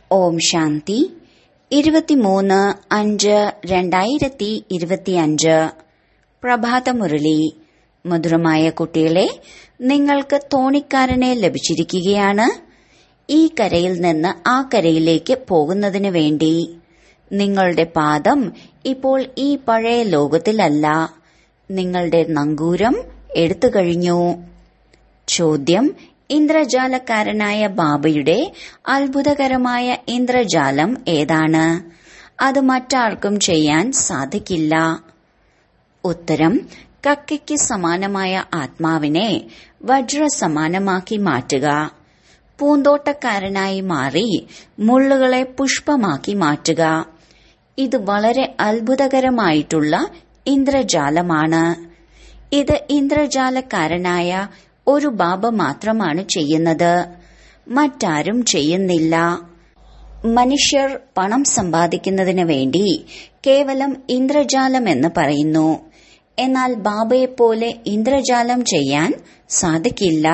ഓം ശാന്തി ഇരുപത്തിമൂന്ന് അഞ്ച് രണ്ടായിരത്തി ഇരുപത്തിയഞ്ച് പ്രഭാതമുരളി മധുരമായ കുട്ടികളെ നിങ്ങൾക്ക് തോണിക്കാരനെ ലഭിച്ചിരിക്കുകയാണ് ഈ കരയിൽ നിന്ന് ആ കരയിലേക്ക് പോകുന്നതിന് വേണ്ടി നിങ്ങളുടെ പാദം ഇപ്പോൾ ഈ പഴയ ലോകത്തിലല്ല നിങ്ങളുടെ നങ്കൂരം എടുത്തു കഴിഞ്ഞു ചോദ്യം ഇന്ദ്രജാലക്കാരനായ ബാബയുടെ അത്ഭുതകരമായ ഇന്ദ്രജാലം ഏതാണ് അത് മറ്റാർക്കും ചെയ്യാൻ സാധിക്കില്ല ഉത്തരം കക്കയ്ക്ക് സമാനമായ ആത്മാവിനെ വജ്ര സമാനമാക്കി മാറ്റുക പൂന്തോട്ടക്കാരനായി മാറി മുള്ളുകളെ പുഷ്പമാക്കി മാറ്റുക ഇത് വളരെ അത്ഭുതകരമായിട്ടുള്ള ഇന്ദ്രജാലമാണ് ഇത് ഇന്ദ്രജാലക്കാരനായ ഒരു ബാബ മാത്രമാണ് ചെയ്യുന്നത് മറ്റാരും ചെയ്യുന്നില്ല മനുഷ്യർ പണം സമ്പാദിക്കുന്നതിന് വേണ്ടി കേവലം ഇന്ദ്രജാലം എന്ന് പറയുന്നു എന്നാൽ ബാബയെപ്പോലെ ഇന്ദ്രജാലം ചെയ്യാൻ സാധിക്കില്ല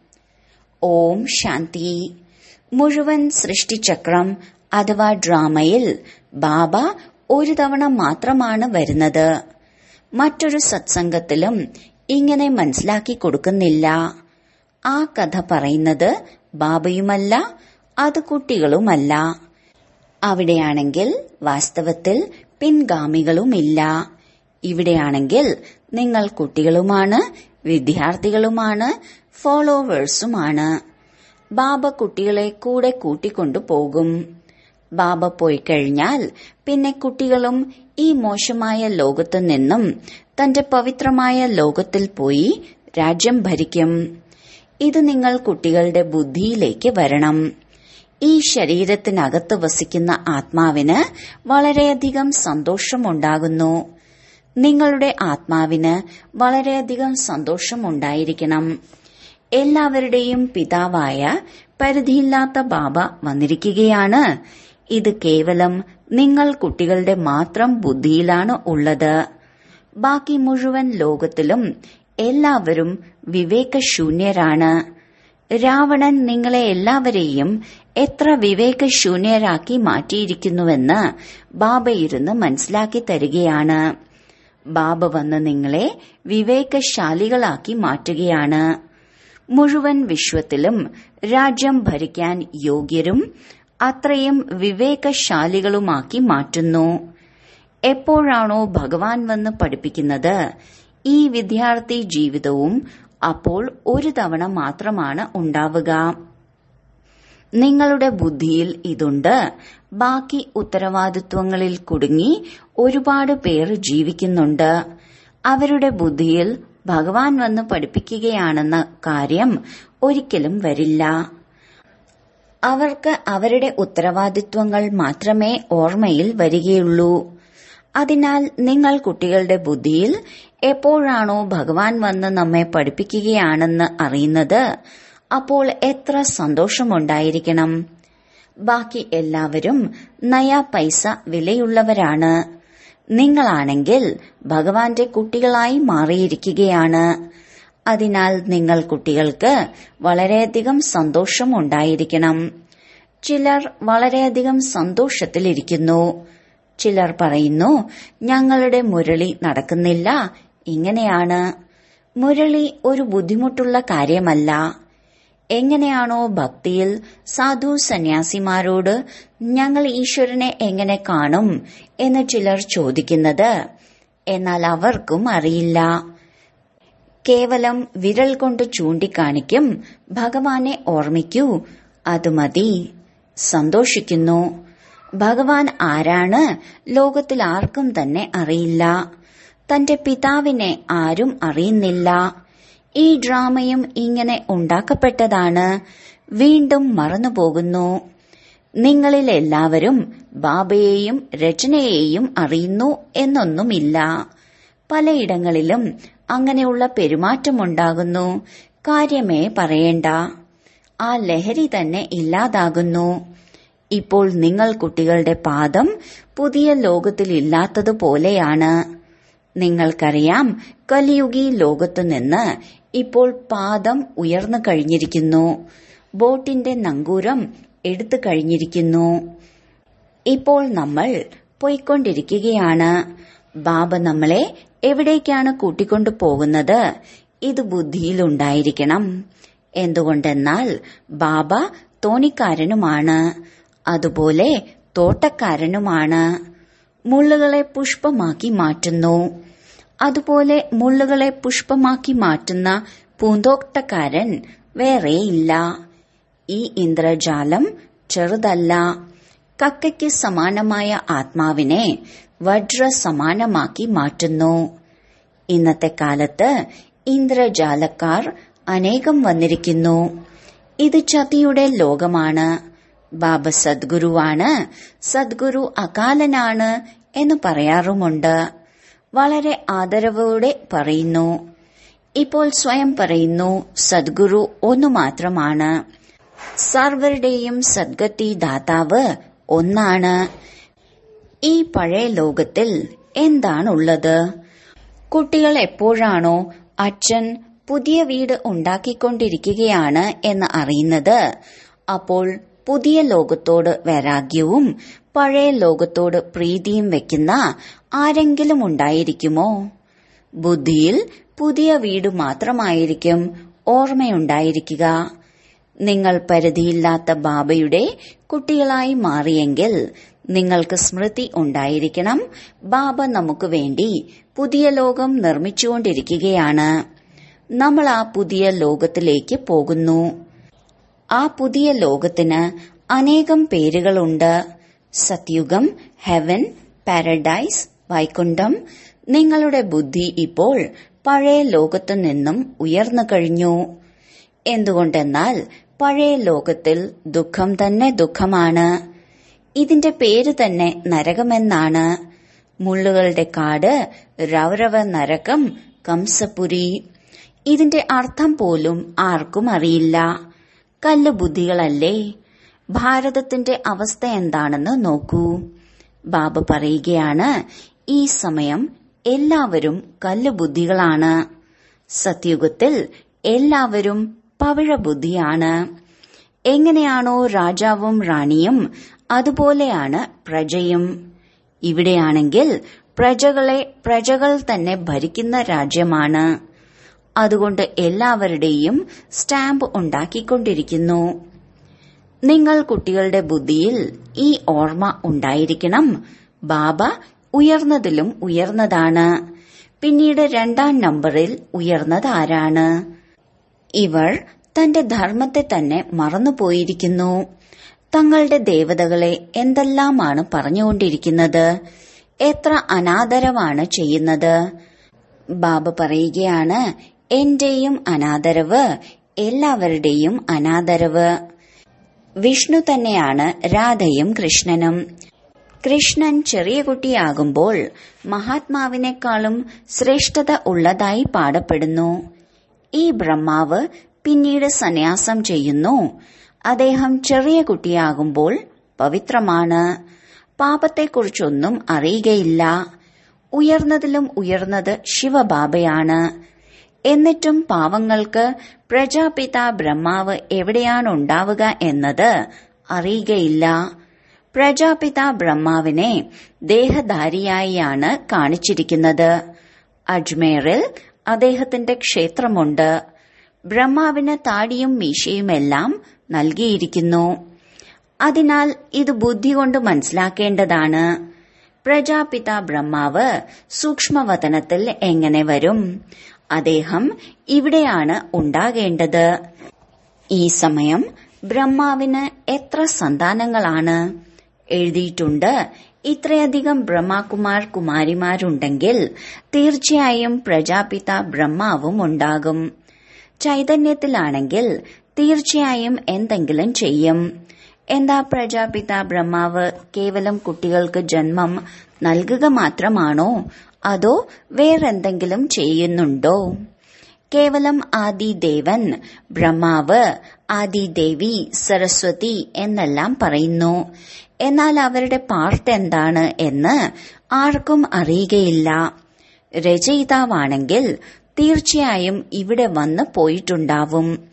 ഓം ശാന്തി മുഴുവൻ സൃഷ്ടിചക്രം അഥവാ ഡ്രാമയിൽ ബാബ ഒരു തവണ മാത്രമാണ് വരുന്നത് മറ്റൊരു സത്സംഗത്തിലും ഇങ്ങനെ മനസ്സിലാക്കി കൊടുക്കുന്നില്ല ആ കഥ പറയുന്നത് ബാബയുമല്ല അത് കുട്ടികളുമല്ല അവിടെയാണെങ്കിൽ വാസ്തവത്തിൽ പിൻഗാമികളുമില്ല ഇവിടെയാണെങ്കിൽ നിങ്ങൾ കുട്ടികളുമാണ് വിദ്യാർത്ഥികളുമാണ് ഫോളോവേഴ്സുമാണ് ബാബ കുട്ടികളെ കൂടെ കൂട്ടിക്കൊണ്ടു പോകും ബാബ പോയി കഴിഞ്ഞാൽ പിന്നെ കുട്ടികളും ഈ മോശമായ ലോകത്തു നിന്നും തന്റെ പവിത്രമായ ലോകത്തിൽ പോയി രാജ്യം ഭരിക്കും ഇത് നിങ്ങൾ കുട്ടികളുടെ ബുദ്ധിയിലേക്ക് വരണം ഈ ശരീരത്തിനകത്ത് വസിക്കുന്ന ആത്മാവിന് വളരെയധികം സന്തോഷമുണ്ടാകുന്നു നിങ്ങളുടെ ആത്മാവിന് വളരെയധികം സന്തോഷമുണ്ടായിരിക്കണം എല്ലാവരുടെയും പിതാവായ പരിധിയില്ലാത്ത ബാബ വന്നിരിക്കുകയാണ് ഇത് കേവലം നിങ്ങൾ കുട്ടികളുടെ മാത്രം ബുദ്ധിയിലാണ് ഉള്ളത് ബാക്കി മുഴുവൻ ലോകത്തിലും എല്ലാവരും വിവേകശൂന്യരാണ് രാവണൻ നിങ്ങളെ എല്ലാവരെയും എത്ര വിവേകശൂന്യരാക്കി മാറ്റിയിരിക്കുന്നുവെന്ന് ബാബ ഇരുന്ന് മനസ്സിലാക്കി തരികയാണ് ബാബ വന്ന് നിങ്ങളെ വിവേകശാലികളാക്കി മാറ്റുകയാണ് മുഴുവൻ വിശ്വത്തിലും രാജ്യം ഭരിക്കാൻ യോഗ്യരും അത്രയും വിവേകശാലികളുമാക്കി മാറ്റുന്നു എപ്പോഴാണോ ഭഗവാൻ വന്ന് പഠിപ്പിക്കുന്നത് ഈ വിദ്യാർത്ഥി ജീവിതവും അപ്പോൾ ഒരു തവണ മാത്രമാണ് ഉണ്ടാവുക നിങ്ങളുടെ ബുദ്ധിയിൽ ഇതുണ്ട് ബാക്കി ഉത്തരവാദിത്വങ്ങളിൽ കുടുങ്ങി ഒരുപാട് പേർ ജീവിക്കുന്നുണ്ട് അവരുടെ ബുദ്ധിയിൽ ഭഗവാൻ വന്ന് പഠിപ്പിക്കുകയാണെന്ന കാര്യം ഒരിക്കലും വരില്ല അവർക്ക് അവരുടെ ഉത്തരവാദിത്വങ്ങൾ മാത്രമേ ഓർമ്മയിൽ വരികയുള്ളൂ അതിനാൽ നിങ്ങൾ കുട്ടികളുടെ ബുദ്ധിയിൽ എപ്പോഴാണോ ഭഗവാൻ വന്ന് നമ്മെ പഠിപ്പിക്കുകയാണെന്ന് അറിയുന്നത് അപ്പോൾ എത്ര സന്തോഷമുണ്ടായിരിക്കണം ബാക്കി എല്ലാവരും നയാ പൈസ വിലയുള്ളവരാണ് നിങ്ങളാണെങ്കിൽ ഭഗവാന്റെ കുട്ടികളായി മാറിയിരിക്കുകയാണ് അതിനാൽ നിങ്ങൾ കുട്ടികൾക്ക് വളരെയധികം സന്തോഷമുണ്ടായിരിക്കണം ചിലർ വളരെയധികം സന്തോഷത്തിലിരിക്കുന്നു ചിലർ പറയുന്നു ഞങ്ങളുടെ മുരളി നടക്കുന്നില്ല ഇങ്ങനെയാണ് മുരളി ഒരു ബുദ്ധിമുട്ടുള്ള കാര്യമല്ല എങ്ങനെയാണോ ഭക്തിയിൽ സാധു സന്യാസിമാരോട് ഞങ്ങൾ ഈശ്വരനെ എങ്ങനെ കാണും എന്ന് ചിലർ ചോദിക്കുന്നത് എന്നാൽ അവർക്കും അറിയില്ല കേവലം വിരൽ കൊണ്ട് ചൂണ്ടിക്കാണിക്കും ഭഗവാനെ ഓർമ്മിക്കൂ അത് മതി സന്തോഷിക്കുന്നു ഭഗവാൻ ആരാണ് ലോകത്തിൽ ആർക്കും തന്നെ അറിയില്ല തന്റെ പിതാവിനെ ആരും അറിയുന്നില്ല ഈ ഡ്രാമയും ഇങ്ങനെ ഉണ്ടാക്കപ്പെട്ടതാണ് വീണ്ടും മറന്നുപോകുന്നു നിങ്ങളിൽ എല്ലാവരും ബാബയെയും രചനയെയും അറിയുന്നു എന്നൊന്നുമില്ല പലയിടങ്ങളിലും അങ്ങനെയുള്ള പെരുമാറ്റമുണ്ടാകുന്നു കാര്യമേ പറയേണ്ട ആ ലഹരി തന്നെ ഇല്ലാതാകുന്നു ഇപ്പോൾ നിങ്ങൾ കുട്ടികളുടെ പാദം പുതിയ ലോകത്തിലില്ലാത്തതുപോലെയാണ് നിങ്ങൾക്കറിയാം കലിയുഗി ലോകത്തു നിന്ന് ഇപ്പോൾ പാദം ഉയർന്നു കഴിഞ്ഞിരിക്കുന്നു ബോട്ടിന്റെ നങ്കൂരം എടുത്തു കഴിഞ്ഞിരിക്കുന്നു ഇപ്പോൾ നമ്മൾ പോയിക്കൊണ്ടിരിക്കുകയാണ് ബാബ നമ്മളെ എവിടേക്കാണ് കൂട്ടിക്കൊണ്ടു പോകുന്നത് ഇത് ബുദ്ധിയിലുണ്ടായിരിക്കണം എന്തുകൊണ്ടെന്നാൽ ബാബ തോണിക്കാരനുമാണ് അതുപോലെ തോട്ടക്കാരനുമാണ് മുള്ളുകളെ പുഷ്പമാക്കി മാറ്റുന്നു അതുപോലെ മുള്ളുകളെ പുഷ്പമാക്കി മാറ്റുന്ന പൂന്തോട്ടക്കാരൻ വേറെയില്ല ഈ ഇന്ദ്രജാലം ചെറുതല്ല കക്കയ്ക്ക് സമാനമായ ആത്മാവിനെ വജ്ര സമാനമാക്കി മാറ്റുന്നു ഇന്നത്തെ കാലത്ത് ഇന്ദ്രജാലക്കാർ അനേകം വന്നിരിക്കുന്നു ഇത് ചതിയുടെ ലോകമാണ് ബാബ സദ്ഗുരുവാണ് സദ്ഗുരു അകാലനാണ് എന്ന് പറയാറുമുണ്ട് വളരെ ആദരവോടെ പറയുന്നു ഇപ്പോൾ സ്വയം പറയുന്നു സദ്ഗുരു ഒന്നു മാത്രമാണ് സർവരുടെയും സദ്ഗതി ദാതാവ് ഒന്നാണ് ഈ പഴയ ലോകത്തിൽ എന്താണുള്ളത് കുട്ടികൾ എപ്പോഴാണോ അച്ഛൻ പുതിയ വീട് ഉണ്ടാക്കിക്കൊണ്ടിരിക്കുകയാണ് എന്ന് അറിയുന്നത് അപ്പോൾ പുതിയ ലോകത്തോട് വൈരാഗ്യവും പഴയ ലോകത്തോട് പ്രീതിയും വെക്കുന്ന ആരെങ്കിലും ഉണ്ടായിരിക്കുമോ ബുദ്ധിയിൽ പുതിയ വീട് മാത്രമായിരിക്കും ഓർമ്മയുണ്ടായിരിക്കുക നിങ്ങൾ പരിധിയില്ലാത്ത ബാബയുടെ കുട്ടികളായി മാറിയെങ്കിൽ നിങ്ങൾക്ക് സ്മൃതി ഉണ്ടായിരിക്കണം ബാബ നമുക്ക് വേണ്ടി പുതിയ ലോകം നിർമ്മിച്ചുകൊണ്ടിരിക്കുകയാണ് നമ്മൾ ആ പുതിയ ലോകത്തിലേക്ക് പോകുന്നു ആ പുതിയ ലോകത്തിന് അനേകം പേരുകളുണ്ട് സത്യുഗം ഹെവൻ പാരഡൈസ് വൈകുണ്ഠം നിങ്ങളുടെ ബുദ്ധി ഇപ്പോൾ പഴയ ലോകത്തു നിന്നും ഉയർന്നു കഴിഞ്ഞു എന്തുകൊണ്ടെന്നാൽ പഴയ ലോകത്തിൽ ദുഃഖം തന്നെ ദുഃഖമാണ് ഇതിന്റെ പേര് തന്നെ നരകമെന്നാണ് മുള്ളുകളുടെ കാട് രൗരവ നരകം കംസപുരി ഇതിന്റെ അർത്ഥം പോലും ആർക്കും അറിയില്ല കല്ല് ബുദ്ധികളല്ലേ ഭാരതത്തിന്റെ അവസ്ഥ എന്താണെന്ന് നോക്കൂ ബാബ പറയുകയാണ് ഈ സമയം എല്ലാവരും കല്ല് ബുദ്ധികളാണ് സത്യുഗത്തിൽ എല്ലാവരും പവിഴ ബുദ്ധിയാണ് എങ്ങനെയാണോ രാജാവും റാണിയും അതുപോലെയാണ് പ്രജയും ഇവിടെയാണെങ്കിൽ പ്രജകളെ പ്രജകൾ തന്നെ ഭരിക്കുന്ന രാജ്യമാണ് അതുകൊണ്ട് എല്ലാവരുടെയും സ്റ്റാമ്പ് ഉണ്ടാക്കിക്കൊണ്ടിരിക്കുന്നു നിങ്ങൾ കുട്ടികളുടെ ബുദ്ധിയിൽ ഈ ഓർമ്മ ഉണ്ടായിരിക്കണം ബാബ ഉയർന്നതിലും ഉയർന്നതാണ് പിന്നീട് രണ്ടാം നമ്പറിൽ ഉയർന്നതാരാണ് ഇവർ തന്റെ ധർമ്മത്തെ തന്നെ മറന്നുപോയിരിക്കുന്നു തങ്ങളുടെ ദേവതകളെ എന്തെല്ലാമാണ് പറഞ്ഞുകൊണ്ടിരിക്കുന്നത് എത്ര അനാദരവാണ് ചെയ്യുന്നത് ബാബ പറയുകയാണ് എന്റെയും അനാദരവ് എല്ലാവരുടെയും അനാദരവ് വിഷ്ണു തന്നെയാണ് രാധയും കൃഷ്ണനും കൃഷ്ണൻ ചെറിയ കുട്ടിയാകുമ്പോൾ മഹാത്മാവിനേക്കാളും ശ്രേഷ്ഠത ഉള്ളതായി പാടപ്പെടുന്നു ഈ ബ്രഹ്മാവ് പിന്നീട് സന്യാസം ചെയ്യുന്നു അദ്ദേഹം ചെറിയ കുട്ടിയാകുമ്പോൾ പവിത്രമാണ് പാപത്തെക്കുറിച്ചൊന്നും അറിയുകയില്ല ഉയർന്നതിലും ഉയർന്നത് ശിവബാബയാണ് എന്നിട്ടും പാവങ്ങൾക്ക് പ്രജാപിത ബ്രഹ്മാവ് എവിടെയാണ് ഉണ്ടാവുക എന്നത് അറിയുകയില്ല പ്രജാപിത ബ്രഹ്മാവിനെ ദേഹധാരിയായാണ് കാണിച്ചിരിക്കുന്നത് അജ്മേറിൽ അദ്ദേഹത്തിന്റെ ക്ഷേത്രമുണ്ട് ബ്രഹ്മാവിന് താടിയും മീശയുമെല്ലാം നൽകിയിരിക്കുന്നു അതിനാൽ ഇത് ബുദ്ധി കൊണ്ട് മനസ്സിലാക്കേണ്ടതാണ് പ്രജാപിത ബ്രഹ്മാവ് സൂക്ഷ്മവതനത്തിൽ എങ്ങനെ വരും അദ്ദേഹം ഇവിടെയാണ് ഉണ്ടാകേണ്ടത് ഈ സമയം ബ്രഹ്മാവിന് എത്ര സന്താനങ്ങളാണ് എഴുതിയിട്ടുണ്ട് ഇത്രയധികം ബ്രഹ്മകുമാർ കുമാരിമാരുണ്ടെങ്കിൽ തീർച്ചയായും പ്രജാപിത ബ്രഹ്മാവും ഉണ്ടാകും ചൈതന്യത്തിലാണെങ്കിൽ തീർച്ചയായും എന്തെങ്കിലും ചെയ്യും എന്താ പ്രജാപിത ബ്രഹ്മാവ് കേവലം കുട്ടികൾക്ക് ജന്മം നൽകുക മാത്രമാണോ അതോ വേറെന്തെങ്കിലും ചെയ്യുന്നുണ്ടോ കേവലം ആദിദേവൻ ബ്രഹ്മാവ് ആദിദേവി സരസ്വതി എന്നെല്ലാം പറയുന്നു എന്നാൽ അവരുടെ പാർട്ട് എന്താണ് എന്ന് ആർക്കും അറിയുകയില്ല രചയിതാവാണെങ്കിൽ തീർച്ചയായും ഇവിടെ വന്ന് പോയിട്ടുണ്ടാവും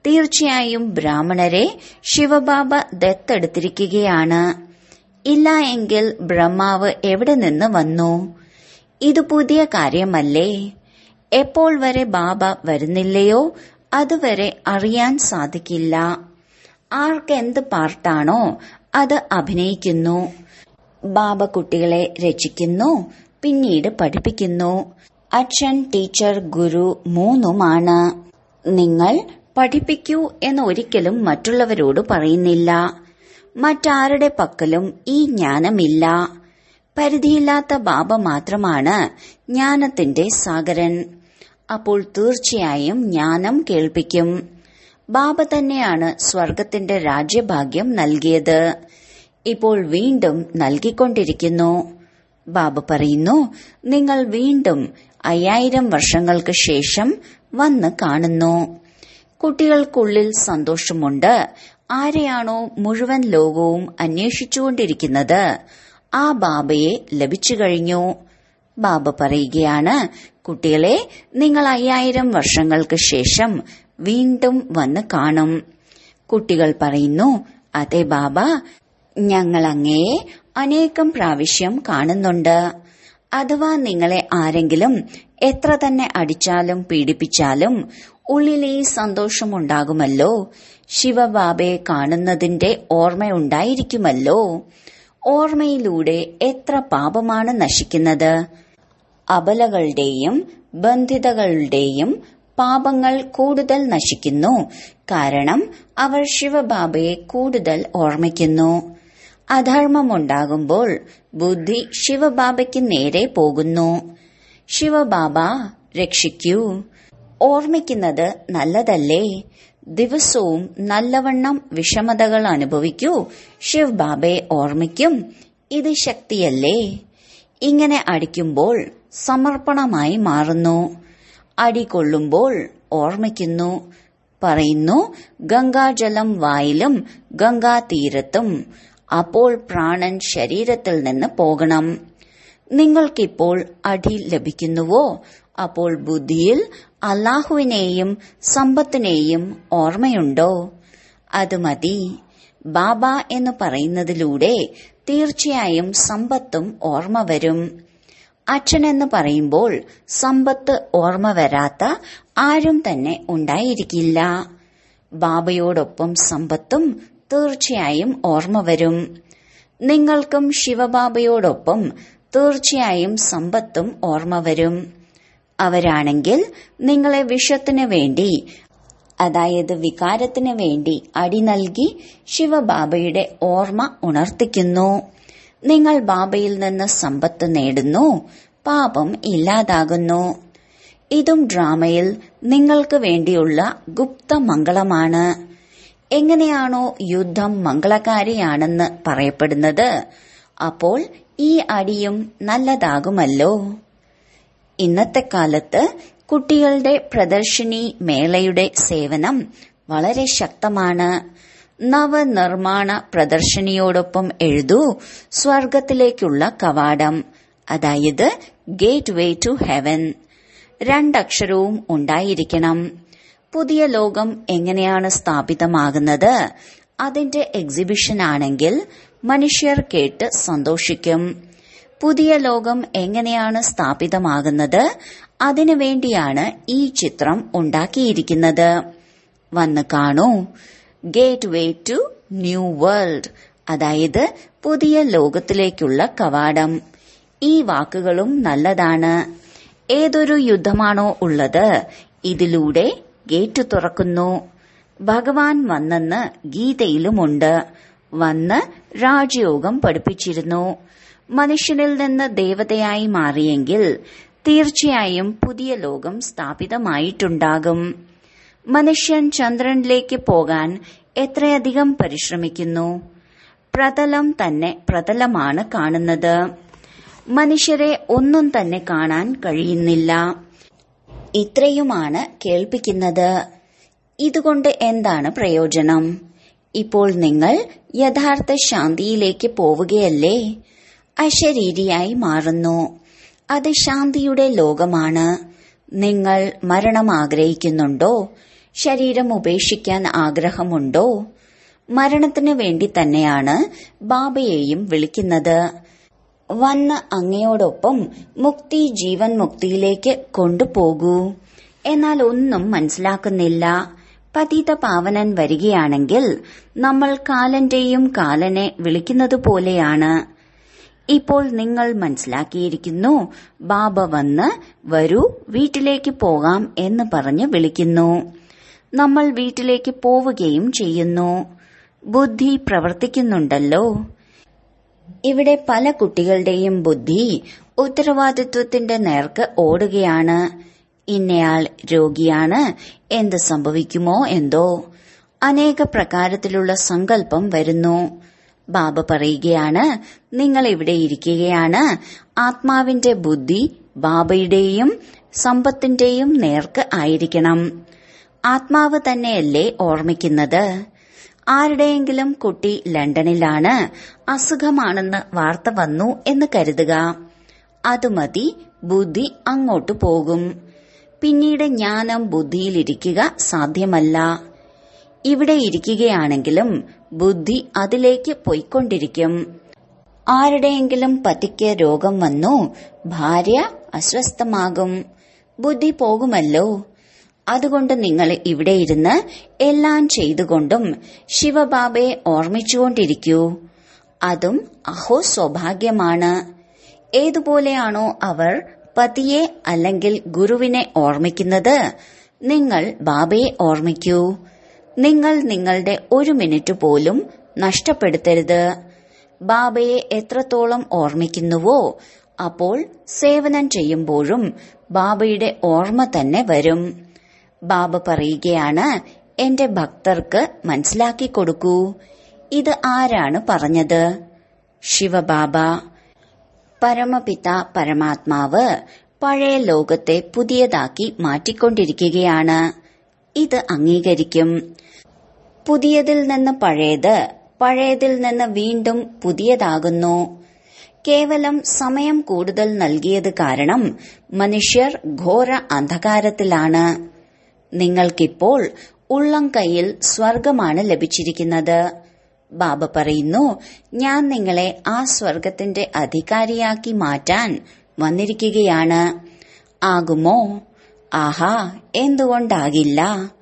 തീർച്ചയായും ബ്രാഹ്മണരെ ശിവബാബ ദത്തെടുത്തിരിക്കുകയാണ് ഇല്ല എങ്കിൽ ബ്രഹ്മാവ് എവിടെ നിന്ന് വന്നു ഇത് പുതിയ കാര്യമല്ലേ എപ്പോൾ വരെ ബാബ വരുന്നില്ലയോ അതുവരെ അറിയാൻ സാധിക്കില്ല ആർക്കെന്ത് പാർട്ടാണോ അത് അഭിനയിക്കുന്നു ബാബ കുട്ടികളെ രചിക്കുന്നു പിന്നീട് പഠിപ്പിക്കുന്നു അച്ഛൻ ടീച്ചർ ഗുരു മൂന്നുമാണ് നിങ്ങൾ പഠിപ്പിക്കൂ എന്ന് ഒരിക്കലും മറ്റുള്ളവരോട് പറയുന്നില്ല മറ്റാരുടെ പക്കലും ഈ ജ്ഞാനമില്ല പരിധിയില്ലാത്ത ബാബ മാത്രമാണ് ജ്ഞാനത്തിന്റെ സാഗരൻ അപ്പോൾ തീർച്ചയായും ജ്ഞാനം കേൾപ്പിക്കും ബാബ തന്നെയാണ് സ്വർഗത്തിന്റെ രാജ്യഭാഗ്യം നൽകിയത് ഇപ്പോൾ വീണ്ടും നൽകിക്കൊണ്ടിരിക്കുന്നു ബാബ പറയുന്നു നിങ്ങൾ വീണ്ടും അയ്യായിരം വർഷങ്ങൾക്ക് ശേഷം വന്ന് കാണുന്നു കുട്ടികൾക്കുള്ളിൽ സന്തോഷമുണ്ട് ആരെയാണോ മുഴുവൻ ലോകവും അന്വേഷിച്ചുകൊണ്ടിരിക്കുന്നത് ആ ബാബയെ ലഭിച്ചു കഴിഞ്ഞു ബാബ പറയുകയാണ് കുട്ടികളെ നിങ്ങൾ അയ്യായിരം വർഷങ്ങൾക്ക് ശേഷം വീണ്ടും വന്ന് കാണും കുട്ടികൾ പറയുന്നു അതെ ബാബ ഞങ്ങൾ അങ്ങയെ അനേകം പ്രാവശ്യം കാണുന്നുണ്ട് അഥവാ നിങ്ങളെ ആരെങ്കിലും എത്ര തന്നെ അടിച്ചാലും പീഡിപ്പിച്ചാലും ഉള്ളിൽ ഈ സന്തോഷമുണ്ടാകുമല്ലോ ശിവബാബയെ കാണുന്നതിന്റെ ഓർമ്മയുണ്ടായിരിക്കുമല്ലോ ഓർമ്മയിലൂടെ എത്ര പാപമാണ് നശിക്കുന്നത് അബലകളുടെയും ബന്ധിതകളുടെയും പാപങ്ങൾ കൂടുതൽ നശിക്കുന്നു കാരണം അവർ ശിവബാബയെ കൂടുതൽ ഓർമ്മിക്കുന്നു അധർമ്മമുണ്ടാകുമ്പോൾ ബുദ്ധി ശിവബാബയ്ക്ക് നേരെ പോകുന്നു ശിവബാബ രക്ഷിക്കൂ ഓർമ്മിക്കുന്നത് നല്ലതല്ലേ ദിവസവും നല്ലവണ്ണം വിഷമതകൾ അനുഭവിക്കൂ ശിവ് ബാബയെ ഓർമ്മിക്കും ഇത് ശക്തിയല്ലേ ഇങ്ങനെ അടിക്കുമ്പോൾ സമർപ്പണമായി മാറുന്നു അടി കൊള്ളുമ്പോൾ ഓർമ്മിക്കുന്നു പറയുന്നു ഗംഗാജലം വായിലും ഗംഗാതീരത്തും അപ്പോൾ പ്രാണൻ ശരീരത്തിൽ നിന്ന് പോകണം നിങ്ങൾക്കിപ്പോൾ അടി ലഭിക്കുന്നുവോ അപ്പോൾ ബുദ്ധിയിൽ അള്ളാഹുവിനെയും സമ്പത്തിനെയും ഓർമ്മയുണ്ടോ അത് മതി ബാബ എന്ന് പറയുന്നതിലൂടെ തീർച്ചയായും സമ്പത്തും ഓർമ്മ വരും അച്ഛൻ എന്ന് പറയുമ്പോൾ സമ്പത്ത് ഓർമ്മ വരാത്ത ആരും തന്നെ ഉണ്ടായിരിക്കില്ല ബാബയോടൊപ്പം സമ്പത്തും തീർച്ചയായും ഓർമ്മ വരും നിങ്ങൾക്കും ശിവബാബയോടൊപ്പം തീർച്ചയായും സമ്പത്തും ഓർമ്മ വരും അവരാണെങ്കിൽ നിങ്ങളെ വിഷത്തിന് വേണ്ടി അതായത് വികാരത്തിന് വേണ്ടി അടി നൽകി ശിവബാബയുടെ ഓർമ്മ ഉണർത്തിക്കുന്നു നിങ്ങൾ ബാബയിൽ നിന്ന് സമ്പത്ത് നേടുന്നു പാപം ഇല്ലാതാകുന്നു ഇതും ഡ്രാമയിൽ നിങ്ങൾക്ക് വേണ്ടിയുള്ള ഗുപ്ത മംഗളമാണ് എങ്ങനെയാണോ യുദ്ധം മംഗളകാരിയാണെന്ന് പറയപ്പെടുന്നത് അപ്പോൾ ഈ അടിയും നല്ലതാകുമല്ലോ ഇന്നത്തെ കാലത്ത് കുട്ടികളുടെ പ്രദർശിനി മേളയുടെ സേവനം വളരെ ശക്തമാണ് നവനിർമ്മാണ പ്രദർശനിയോടൊപ്പം എഴുതൂ സ്വർഗത്തിലേക്കുള്ള കവാടം അതായത് ഗേറ്റ് വേ ടു ഹെവൻ രണ്ടക്ഷരവും ഉണ്ടായിരിക്കണം പുതിയ ലോകം എങ്ങനെയാണ് സ്ഥാപിതമാകുന്നത് അതിന്റെ എക്സിബിഷൻ ആണെങ്കിൽ മനുഷ്യർ കേട്ട് സന്തോഷിക്കും പുതിയ ലോകം എങ്ങനെയാണ് സ്ഥാപിതമാകുന്നത് അതിനു വേണ്ടിയാണ് ഈ ചിത്രം ഉണ്ടാക്കിയിരിക്കുന്നത് വന്ന് കാണൂ gateway to new world അതായത് പുതിയ ലോകത്തിലേക്കുള്ള കവാടം ഈ വാക്കുകളും നല്ലതാണ് ഏതൊരു യുദ്ധമാണോ ഉള്ളത് ഇതിലൂടെ ഗേറ്റ് തുറക്കുന്നു ഭഗവാൻ വന്നെന്ന് ഗീതയിലുമുണ്ട് വന്ന് രാജയോഗം പഠിപ്പിച്ചിരുന്നു മനുഷ്യനിൽ നിന്ന് ദേവതയായി മാറിയെങ്കിൽ തീർച്ചയായും പുതിയ ലോകം സ്ഥാപിതമായിട്ടുണ്ടാകും മനുഷ്യൻ ചന്ദ്രനിലേക്ക് പോകാൻ എത്രയധികം പരിശ്രമിക്കുന്നു പ്രതലം തന്നെ പ്രതലമാണ് കാണുന്നത് മനുഷ്യരെ ഒന്നും തന്നെ കാണാൻ കഴിയുന്നില്ല ഇത്രയുമാണ് കേൾപ്പിക്കുന്നത് ഇതുകൊണ്ട് എന്താണ് പ്രയോജനം ഇപ്പോൾ നിങ്ങൾ യഥാർത്ഥ ശാന്തിയിലേക്ക് പോവുകയല്ലേ അശരീരിയായി മാറുന്നു അത് ശാന്തിയുടെ ലോകമാണ് നിങ്ങൾ മരണം ആഗ്രഹിക്കുന്നുണ്ടോ ശരീരം ഉപേക്ഷിക്കാൻ ആഗ്രഹമുണ്ടോ മരണത്തിനു വേണ്ടി തന്നെയാണ് ബാബയെയും വിളിക്കുന്നത് വന്ന് അങ്ങയോടൊപ്പം മുക്തി ജീവൻ മുക്തിയിലേക്ക് കൊണ്ടുപോകൂ എന്നാൽ ഒന്നും മനസ്സിലാക്കുന്നില്ല പതിത പാവനൻ വരികയാണെങ്കിൽ നമ്മൾ കാലന്റെയും കാലനെ വിളിക്കുന്നത് പോലെയാണ് ഇപ്പോൾ നിങ്ങൾ മനസ്സിലാക്കിയിരിക്കുന്നു ബാബ വന്ന് വരൂ വീട്ടിലേക്ക് പോകാം എന്ന് പറഞ്ഞ് വിളിക്കുന്നു നമ്മൾ വീട്ടിലേക്ക് പോവുകയും ചെയ്യുന്നു ബുദ്ധി പ്രവർത്തിക്കുന്നുണ്ടല്ലോ ഇവിടെ പല കുട്ടികളുടെയും ബുദ്ധി ഉത്തരവാദിത്വത്തിന്റെ നേർക്ക് ഓടുകയാണ് ഇന്നയാൾ രോഗിയാണ് എന്ത് സംഭവിക്കുമോ എന്തോ അനേക പ്രകാരത്തിലുള്ള സങ്കല്പം വരുന്നു ബാബ പറയുകയാണ് നിങ്ങൾ ഇവിടെ ഇരിക്കുകയാണ് ആത്മാവിന്റെ ബുദ്ധി ബാബയുടെയും സമ്പത്തിന്റെയും നേർക്ക് ആയിരിക്കണം ആത്മാവ് തന്നെയല്ലേ ഓർമ്മിക്കുന്നത് ആരുടെയെങ്കിലും കുട്ടി ലണ്ടനിലാണ് അസുഖമാണെന്ന് വാർത്ത വന്നു എന്ന് കരുതുക അത് മതി ബുദ്ധി അങ്ങോട്ട് പോകും പിന്നീട് ജ്ഞാനം ബുദ്ധിയിലിരിക്കുക സാധ്യമല്ല ഇവിടെ ഇരിക്കുകയാണെങ്കിലും ബുദ്ധി അതിലേക്ക് പോയിക്കൊണ്ടിരിക്കും ആരുടെയെങ്കിലും പതിക്ക് രോഗം വന്നു ഭാര്യ അസ്വസ്ഥമാകും ബുദ്ധി പോകുമല്ലോ അതുകൊണ്ട് നിങ്ങൾ ഇവിടെ ഇരുന്ന് എല്ലാം ചെയ്തുകൊണ്ടും ശിവബാബയെ ഓർമ്മിച്ചുകൊണ്ടിരിക്കൂ അതും അഹോ സൗഭാഗ്യമാണ് ഏതുപോലെയാണോ അവർ പതിയെ അല്ലെങ്കിൽ ഗുരുവിനെ ഓർമ്മിക്കുന്നത് നിങ്ങൾ ബാബയെ ഓർമ്മിക്കൂ നിങ്ങൾ നിങ്ങളുടെ ഒരു മിനിറ്റ് പോലും നഷ്ടപ്പെടുത്തരുത് ബാബയെ എത്രത്തോളം ഓർമ്മിക്കുന്നുവോ അപ്പോൾ സേവനം ചെയ്യുമ്പോഴും ബാബയുടെ ഓർമ്മ തന്നെ വരും ബാബ പറയുകയാണ് എന്റെ ഭക്തർക്ക് മനസ്സിലാക്കി കൊടുക്കൂ ഇത് ആരാണ് പറഞ്ഞത് ശിവബാബ പരമപിത പരമാത്മാവ് പഴയ ലോകത്തെ പുതിയതാക്കി മാറ്റിക്കൊണ്ടിരിക്കുകയാണ് ഇത് അംഗീകരിക്കും പുതിയതിൽ നിന്ന് പഴയത് പഴയതിൽ നിന്ന് വീണ്ടും പുതിയതാകുന്നു കേവലം സമയം കൂടുതൽ നൽകിയത് കാരണം മനുഷ്യർ ഘോര അന്ധകാരത്തിലാണ് നിങ്ങൾക്കിപ്പോൾ ഉള്ളം കൈയിൽ സ്വർഗമാണ് ലഭിച്ചിരിക്കുന്നത് ബാബ പറയുന്നു ഞാൻ നിങ്ങളെ ആ സ്വർഗത്തിന്റെ അധികാരിയാക്കി മാറ്റാൻ വന്നിരിക്കുകയാണ് ആകുമോ ആഹാ എന്തുകൊണ്ടാകില്ല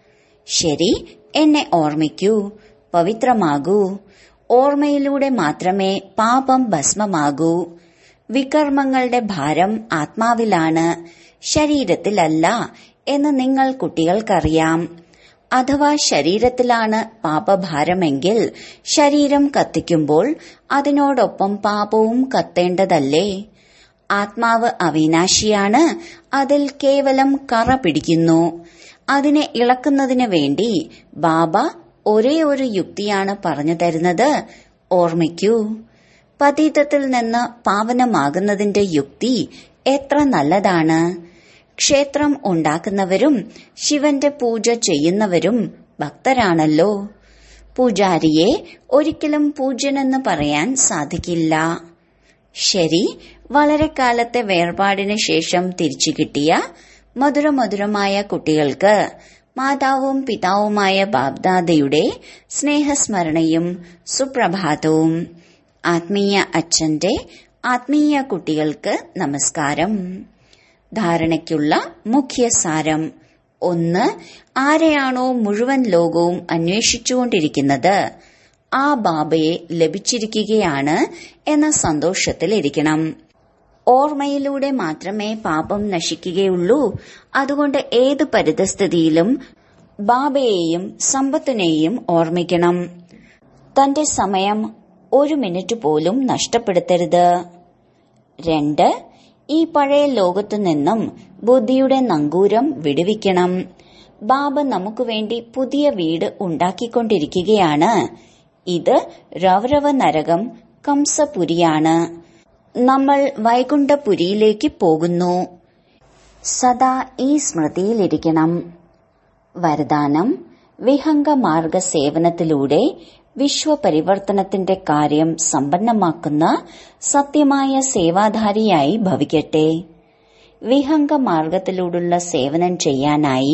ശരി എന്നെ ഓർമ്മിക്കൂ പവിത്രമാകൂ ഓർമ്മയിലൂടെ മാത്രമേ പാപം ഭസ്മമാകൂ വികർമ്മങ്ങളുടെ ഭാരം ആത്മാവിലാണ് ശരീരത്തിലല്ല എന്ന് നിങ്ങൾ കുട്ടികൾക്കറിയാം അഥവാ ശരീരത്തിലാണ് പാപഭാരമെങ്കിൽ ശരീരം കത്തിക്കുമ്പോൾ അതിനോടൊപ്പം പാപവും കത്തേണ്ടതല്ലേ ആത്മാവ് അവിനാശിയാണ് അതിൽ കേവലം കറ പിടിക്കുന്നു അതിനെ ഇളക്കുന്നതിന് വേണ്ടി ബാബ ഒരേ ഒരു യുക്തിയാണ് പറഞ്ഞു തരുന്നത് ഓർമ്മിക്കൂ പതീതത്തിൽ നിന്ന് പാവനമാകുന്നതിന്റെ യുക്തി എത്ര നല്ലതാണ് ക്ഷേത്രം ഉണ്ടാക്കുന്നവരും ശിവന്റെ പൂജ ചെയ്യുന്നവരും ഭക്തരാണല്ലോ പൂജാരിയെ ഒരിക്കലും പൂജ്യനെന്ന് പറയാൻ സാധിക്കില്ല ശരി വളരെ കാലത്തെ വേർപാടിന് ശേഷം തിരിച്ചു കിട്ടിയ മധുരമധുരമായ കുട്ടികൾക്ക് മാതാവും പിതാവുമായ ബാബ്ദാദയുടെ സ്നേഹസ്മരണയും സുപ്രഭാതവും ആത്മീയ അച്ഛന്റെ ആത്മീയ കുട്ടികൾക്ക് നമസ്കാരം ധാരണയ്ക്കുള്ള മുഖ്യ സാരം ഒന്ന് ആരെയാണോ മുഴുവൻ ലോകവും അന്വേഷിച്ചുകൊണ്ടിരിക്കുന്നത് ആ ബാബയെ ലഭിച്ചിരിക്കുകയാണ് എന്ന സന്തോഷത്തിലിരിക്കണം ഓർമ്മയിലൂടെ മാത്രമേ പാപം നശിക്കുകയുള്ളൂ അതുകൊണ്ട് ഏത് പരിതസ്ഥിതിയിലും ബാബയെയും സമ്പത്തിനെയും ഓർമ്മിക്കണം തന്റെ സമയം ഒരു മിനിറ്റ് പോലും നഷ്ടപ്പെടുത്തരുത് രണ്ട് ഈ പഴയ ലോകത്തു നിന്നും ബുദ്ധിയുടെ നങ്കൂരം വിടുവിക്കണം ബാബ നമുക്ക് വേണ്ടി പുതിയ വീട് ഉണ്ടാക്കിക്കൊണ്ടിരിക്കുകയാണ് ഇത് രവരവ നരകം കംസപുരിയാണ് നമ്മൾ വൈകുണ്ഠപുരിയിലേക്ക് പോകുന്നു സദാ ഈ സ്മൃതിയിലിരിക്കണം വരദാനം വിഹംഗമാർഗ സേവനത്തിലൂടെ വിശ്വപരിവർത്തനത്തിന്റെ കാര്യം സമ്പന്നമാക്കുന്ന സത്യമായ സേവാധാരിയായി ഭവിക്കട്ടെ വിഹംഗ മാർഗത്തിലൂടെയുള്ള സേവനം ചെയ്യാനായി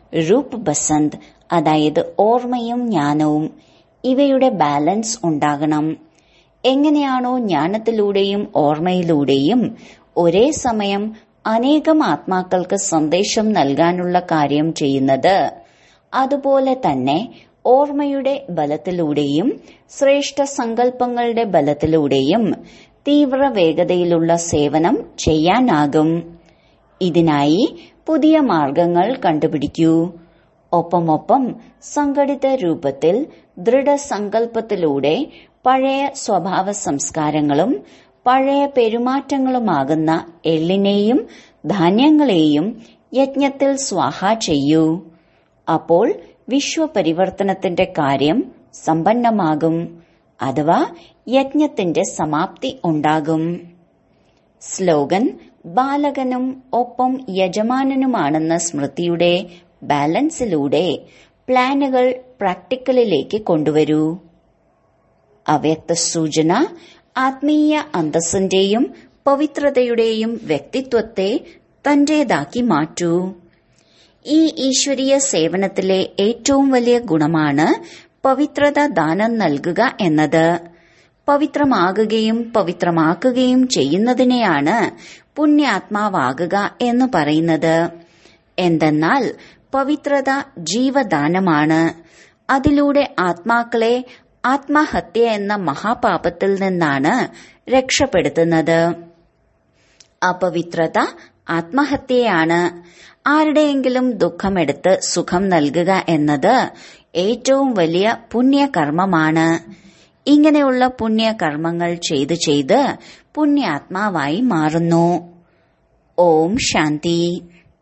രൂപ് ബസന്ത് അതായത് ഓർമ്മയും ജ്ഞാനവും ഇവയുടെ ബാലൻസ് ഉണ്ടാകണം എങ്ങനെയാണോ ജ്ഞാനത്തിലൂടെയും ഓർമ്മയിലൂടെയും ഒരേ സമയം അനേകം ആത്മാക്കൾക്ക് സന്ദേശം നൽകാനുള്ള കാര്യം ചെയ്യുന്നത് അതുപോലെ തന്നെ ഓർമ്മയുടെ ബലത്തിലൂടെയും ശ്രേഷ്ഠ സങ്കല്പങ്ങളുടെ ബലത്തിലൂടെയും തീവ്ര വേഗതയിലുള്ള സേവനം ചെയ്യാനാകും ഇതിനായി പുതിയ മാർഗങ്ങൾ കണ്ടുപിടിക്കൂ ഒപ്പമൊപ്പം സംഘടിത രൂപത്തിൽ ദൃഢസങ്കല്പത്തിലൂടെ പഴയ സ്വഭാവ സംസ്കാരങ്ങളും പഴയ പെരുമാറ്റങ്ങളുമാകുന്ന എള്ളിനെയും ധാന്യങ്ങളെയും യജ്ഞത്തിൽ സ്വാഹ ചെയ്യൂ അപ്പോൾ വിശ്വപരിവർത്തനത്തിന്റെ കാര്യം സമ്പന്നമാകും അഥവാ യജ്ഞത്തിന്റെ സമാപ്തി ഉണ്ടാകും സ്ലോഗൻ ബാലകനും ഒപ്പം യജമാനനുമാണെന്ന സ്മൃതിയുടെ ബാലൻസിലൂടെ പ്ലാനുകൾ പ്രാക്ടിക്കലിലേക്ക് കൊണ്ടുവരൂ അവ്യക്ത സൂചന ആത്മീയ അന്തസ്സിന്റെയും പവിത്രതയുടെയും വ്യക്തിത്വത്തെ തന്റേതാക്കി മാറ്റൂ ഈ ഈശ്വരീയ സേവനത്തിലെ ഏറ്റവും വലിയ ഗുണമാണ് പവിത്രത ദാനം നൽകുക എന്നത് പവിത്രമാകുകയും പവിത്രമാക്കുകയും ചെയ്യുന്നതിനെയാണ് പുണ്യാത്മാവാകുക എന്ന് പറയുന്നത് എന്തെന്നാൽ പവിത്രത ജീവദാനമാണ് അതിലൂടെ ആത്മാക്കളെ ആത്മഹത്യ എന്ന മഹാപാപത്തിൽ നിന്നാണ് രക്ഷപ്പെടുത്തുന്നത് അപവിത്രത ആത്മഹത്യയാണ് ആരുടെയെങ്കിലും ദുഃഖമെടുത്ത് സുഖം നൽകുക എന്നത് ഏറ്റവും വലിയ പുണ്യകർമ്മമാണ് ഇങ്ങനെയുള്ള പുണ്യകർമ്മങ്ങൾ ചെയ്ത് ചെയ്ത് പുണ്യാത്മാവായി മാറുന്നു ഓം ശാന്തി